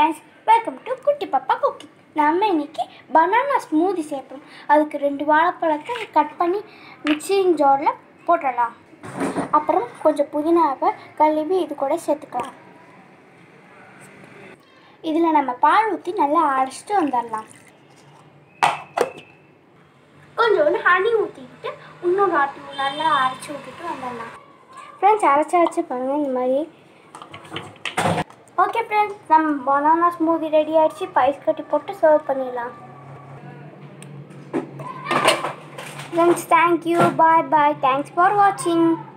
friends welcome to குட்டி பாப்பா cookie நம்ம இன்னைக்கு பனானா ஸ்மூதி சேர்ப்போம் அதுக்கு ரெண்டு வாழைப்பழத்தை கட் பண்ணி மிக்சிங் ஜாரில் போட்டுடலாம் அப்புறம் கொஞ்சம் புதினாவை கழுவி இது கூட சேர்த்துக்கலாம் இதில் நம்ம பால் ஊற்றி நல்லா அரைச்சிட்டு வந்துடலாம் கொஞ்சோண்டு ஹனி ஊற்றிக்கிட்டு இன்னொரு ஆட்டு நல்லா அரைச்சி ஊற்றிட்டு வந்துடலாம் ஃப்ரெண்ட்ஸ் அரைச்சி அரைச்சி பாருங்கள் இந்த மாதிரி ஓகே ஃப்ரெண்ட்ஸ் நம்ம பனானா ஸ்மூதி ரெடி ஆயிடுச்சு பைஸ் கட்டி போட்டு சர்வ் பண்ணிடலாம் friends thank you bye bye thanks for வாட்சிங்